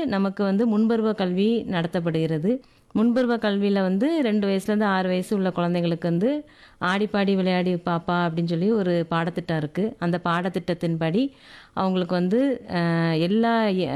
நமக்கு வந்து முன்பருவ கல்வி நடத்தப்படுகிறது முன்பருவ கல்வியில் வந்து ரெண்டு வயசுலேருந்து ஆறு வயசு உள்ள குழந்தைங்களுக்கு வந்து ஆடி பாடி விளையாடி பாப்பா அப்படின்னு சொல்லி ஒரு பாடத்திட்டம் இருக்குது அந்த பாடத்திட்டத்தின்படி அவங்களுக்கு வந்து அஹ், எல்லா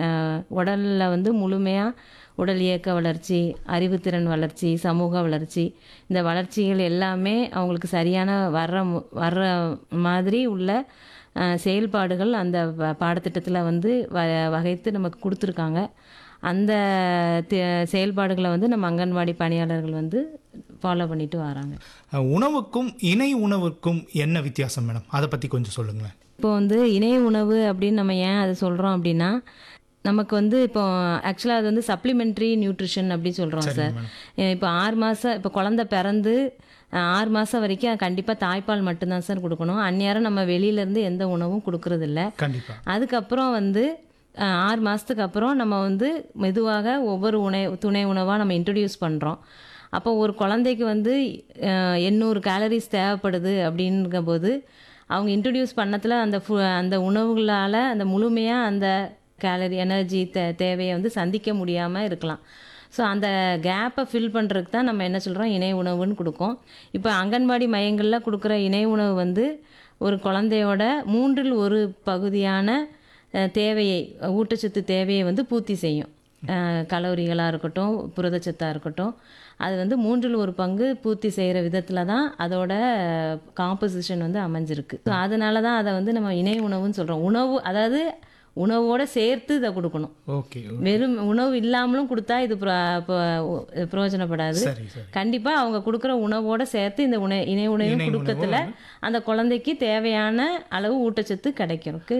உடலில் வந்து முழுமையாக உடல் இயக்க வளர்ச்சி அறிவுத்திறன் வளர்ச்சி சமூக வளர்ச்சி இந்த வளர்ச்சிகள் எல்லாமே அவங்களுக்கு சரியான வர்ற மு- வர்ற மாதிரி உள்ள அஹ், செயல்பாடுகள் அந்த வ- பாடத்திட்டத்தில் வந்து வ வகைத்து நமக்கு கொடுத்துருக்காங்க அந்த தி- செயல்பாடுகளை வந்து நம்ம அங்கன்வாடி பணியாளர்கள் வந்து ஃபாலோ பண்ணிட்டு வராங்க அஹ், உணவுக்கும் இணை உணவுக்கும் என்ன வித்தியாசம் மேடம் அதை பற்றி கொஞ்சம் சொல்லுங்களேன் இப்போ வந்து இணைய உணவு அப்படின்னு நம்ம ஏன் அதை சொல்கிறோம் அப்படின்னா நமக்கு வந்து இப்போ ஆக்சுவலாக அது வந்து சப்ளிமெண்ட்ரி நியூட்ரிஷன் அப்படி சொல்கிறோம் சார் இப்போ ஆறு மாதம் இப்போ குழந்த பிறந்து அஹ், ஆறு மாதம் வரைக்கும் கண்டிப்பாக தாய்ப்பால் மட்டும்தான் சார் கொடுக்கணும் அந்நேரம் நம்ம வெளியிலேருந்து எந்த உணவும் கொடுக்கறதில்ல கண்டிப்பாக அதுக்கப்புறம் வந்து அஹ், ஆறு மாதத்துக்கு அப்புறம் நம்ம வந்து மெதுவாக ஒவ்வொரு உணை துணை உணவாக நம்ம இன்ட்ரடியூஸ் பண்ணுறோம் அப்போ ஒரு குழந்தைக்கு வந்து அஹ், எண்ணூறு கேலரிஸ் தேவைப்படுது அப்படிங்கும்போது அவங்க இன்ட்ரடியூஸ் பண்ணத்தில் அந்த ஃபு அந்த உணவுகளால் அந்த முழுமையாக அந்த கேலரி எனர்ஜி தே தேவையை வந்து சந்திக்க முடியாமல் இருக்கலாம் ஸோ அந்த கேப்பை ஃபில் பண்ணுறதுக்கு தான் நம்ம என்ன சொல்கிறோம் இணை உணவுன்னு கொடுக்கோம் இப்போ அங்கன்வாடி மையங்களில் கொடுக்குற இணை உணவு வந்து ஒரு குழந்தையோட மூன்றில் ஒரு பகுதியான அஹ், தேவையை ஊட்டச்சத்து தேவையை வந்து பூர்த்தி செய்யும் கலோரிகளாக இருக்கட்டும் புரதச்சத்தாக இருக்கட்டும் அது வந்து மூன்றில் ஒரு பங்கு பூர்த்தி செய்கிற விதத்தில் தான் அதோட காம்போசிஷன் வந்து அமைஞ்சிருக்கு ஸோ அதனால தான் அதை வந்து நம்ம இணை உணவுன்னு சொல்கிறோம் உணவு அதாவது உணவோட சேர்த்து இதை கொடுக்கணும் ஓகே வெறும் உணவு இல்லாமலும் கொடுத்தா இது பிர- ப- பிரயோஜனப்படாது சரி சரி கண்டிப்பா அவங்க கொடுக்குற உணவோட சேர்த்து இந்த உண இணை உணவும் கொடுக்கறதுல அந்த குழந்தைக்கு தேவையான அளவு ஊட்டச்சத்து கிடைக்கிறதுக்கு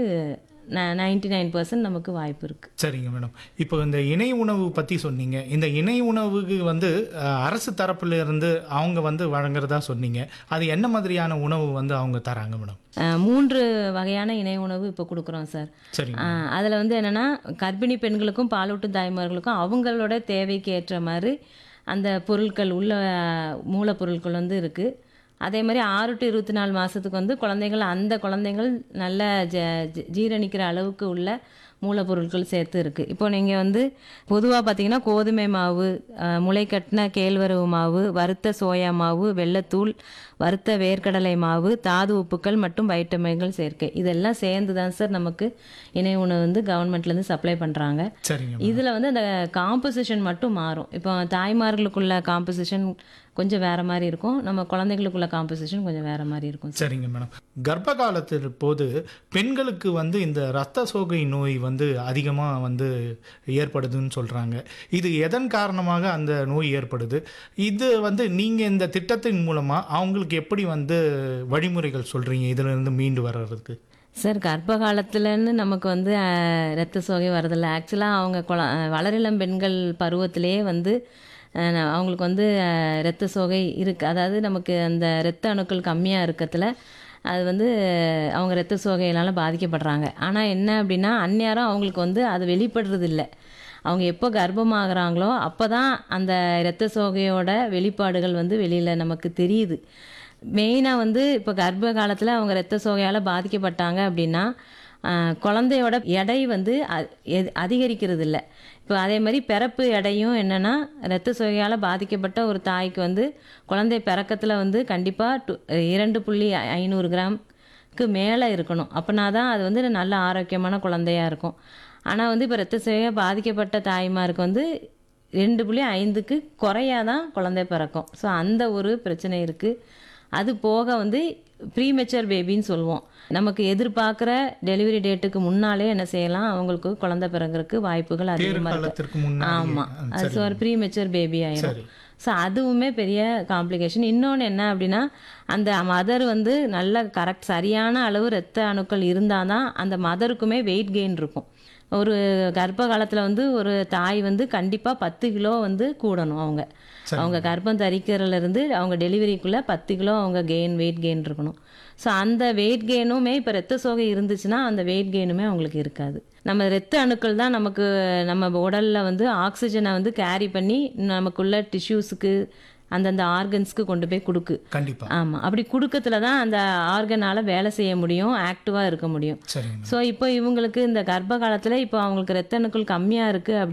நைன்டி நைன் பர்சன்ட் நமக்கு வாய்ப்பு இருக்கு சரிங்க மேடம் இப்போ இந்த இணை உணவு பற்றி சொன்னீங்க இந்த இணை உணவுக்கு வந்து அஹ், அரசு தரப்புல இருந்து அவங்க வந்து வழங்குறதா சொன்னீங்க அது என்ன மாதிரியான உணவு வந்து அவங்க தராங்க மேடம் அஹ், மூன்று வகையான இணை உணவு இப்போ கொடுக்குறோம் சார் சரிங்க அதில் வந்து என்னென்னா கர்ப்பிணி பெண்களுக்கும் பாலூட்டும் தாய்மார்களுக்கும் அவங்களோட தேவைக்கு ஏற்ற மாதிரி அந்த பொருட்கள் உள்ள அஹ், மூலப்பொருட்கள் வந்து இருக்குது அதே மாதிரி ஆறு டு இருபத்தி நாலு மாதத்துக்கு வந்து குழந்தைகள் அந்த குழந்தைகள் நல்ல ஜ ஜ- ஜீரணிக்கிற அளவுக்கு உள்ள மூலப்பொருட்கள் சேர்த்து இருக்குது இப்போ நீங்கள் வந்து பொதுவாக பார்த்தீங்கன்னா கோதுமை மாவு அஹ், முளைக்கட்டின கேழ்வரகு மாவு வறுத்த சோயா மாவு வெள்ளத்தூள் வறுத்த வேர்க்கடலை மாவு தாது உப்புக்கள் மற்றும் வைட்டமின்கள் சேர்க்கை இதெல்லாம் சேர்ந்து தான் சார் நமக்கு இணை உணவு வந்து கவர்மெண்ட்லேருந்து சப்ளை பண்ணுறாங்க சரிங்க இதில் வந்து அந்த காம்போசிஷன் மட்டும் மாறும் இப்போ தாய்மார்களுக்குள்ள காம்போசிஷன் கொஞ்சம் வேற மாதிரி இருக்கும் நம்ம குழந்தைகளுக்குள்ள காம்போசிஷன் கொஞ்சம் வேற மாதிரி இருக்கும் சரிங்க மேடம் கர்ப்ப காலத்தின் போது பெண்களுக்கு வந்து இந்த இரத்த சோகை நோய் வந்து அதிகமாக வந்து ஏற்படுதுன்னு சொல்கிறாங்க இது எதன் காரணமாக அந்த நோய் ஏற்படுது இது வந்து நீங்கள் இந்த திட்டத்தின் மூலமாக அவங்களுக்கு எப்படி வந்து வழிமுறைகள் சொல்கிறீங்க இதிலிருந்து மீண்டு வர்றதுக்கு சார் கர்ப்ப காலத்துலன்னு நமக்கு வந்து அஹ், ரத்த சோகை வரதில்ல ஆக்சுவலாக அவங்க குழ அஹ், வளரிளம் பெண்கள் பருவத்திலேயே வந்து அஹ், ந- அவங்களுக்கு வந்து அஹ், ரத்த சோகை இருக்கு அதாவது நமக்கு அந்த இரத்த அணுக்கள் கம்மியாக இருக்கத்துல அது வந்து அஹ், அவங்க ரத்த சோகையினால் பாதிக்கப்படுறாங்க ஆனால் என்ன அப்படின்னா அந்நேரம் அவங்களுக்கு வந்து அது வெளிப்படுறது இல்லை அவங்க எப்போ கர்ப்பமாகறாங்களோ அப்போ தான் அந்த இரத்த சோகையோட வெளிப்பாடுகள் வந்து வெளியில் நமக்கு தெரியுது மெயினாக வந்து இப்போ கர்ப்ப காலத்தில் அவங்க இரத்த சோகையால் பாதிக்கப்பட்டாங்க அப்படின்னா ஆஹ், குழந்தையோட எடை வந்து அ- எ- அதிகரிக்கிறது இல்லை இப்போ அதே மாதிரி பிறப்பு எடையும் என்னென்னா இரத்த சோகையால் பாதிக்கப்பட்ட ஒரு தாய்க்கு வந்து குழந்தை பிறக்கத்தில் வந்து கண்டிப்பாக இரண்டு புள்ளி ஐநூறு கிராம்க்கு மேலே இருக்கணும் அப்போனா தான் அது வந்து நல்ல ஆரோக்கியமான குழந்தையா இருக்கும் ஆனால் வந்து இப்போ இரத்த சோகையாக பாதிக்கப்பட்ட தாய்மாருக்கு வந்து ரெண்டு புள்ளி ஐந்துக்கு குறையாதான் குழந்தை பிறக்கும் ஸோ அந்த ஒரு பிரச்சனை இருக்குது அது போக வந்து ப்ரீமெச்சர் பேபின்னு சொல்லுவோம் நமக்கு எதிர்பார்க்குற டெலிவரி டேட்டுக்கு முன்னாலே என்ன செய்யலாம் அவங்களுக்கு குழந்தை பிறகுறதுக்கு வாய்ப்புகள் தேர் அதிகமாக இருக்கு காலத்திற்கு முன்னாடி ஆமாம் அது ஸோ ஒரு ப்ரீமெச்சர் பேபி ஆயிடும் சரி ஸோ அதுவுமே பெரிய காம்ப்ளிகேஷன் இன்னொன்று என்ன அப்படின்னா அந்த மதர் வந்து நல்ல கரெக்ட் சரியான அளவு ரத்த அணுக்கள் இருந்தால் தான் அந்த மதருக்குமே வெயிட் கெயின் இருக்கும் ஒரு கர்ப்ப காலத்தில் வந்து ஒரு தாய் வந்து கண்டிப்பாக பத்து கிலோ வந்து கூடணும் அவங்க அவங்க கர்ப்பம் தரிக்கிறதுல இருந்து அவங்க டெலிவரிக்குள்ளே பத்து கிலோ அவங்க கெயின் வெயிட் கெயின் இருக்கணும் ஸோ அந்த வெயிட் கெயினுமே இப்போ ரத்த சோகை இருந்துச்சுன்னா அந்த வெயிட் கெயினுமே அவங்களுக்கு இருக்காது நம்ம ரத்த அணுக்கள் தான் நமக்கு நம்ம உடலில் வந்து ஆக்சிஜனை வந்து கேரி பண்ணி நமக்குள்ள டிஷ்யூஸுக்கு அந்தந்த ஆர்கன்ஸ்க்கு கொண்டு போய் கொடுக்கு கண்டிப்பா ஆமாம் அப்படி கொடுக்கறதுல தான் அந்த ஆர்கனால் வேலை செய்ய முடியும் ஆக்டிவாக இருக்க முடியும் சரிங்க ஸோ இப்போ இவங்களுக்கு இந்த கர்ப்ப காலத்தில் இப்போ அவங்களுக்கு ரத்த அணுக்கள் கம்மியாக இருக்குது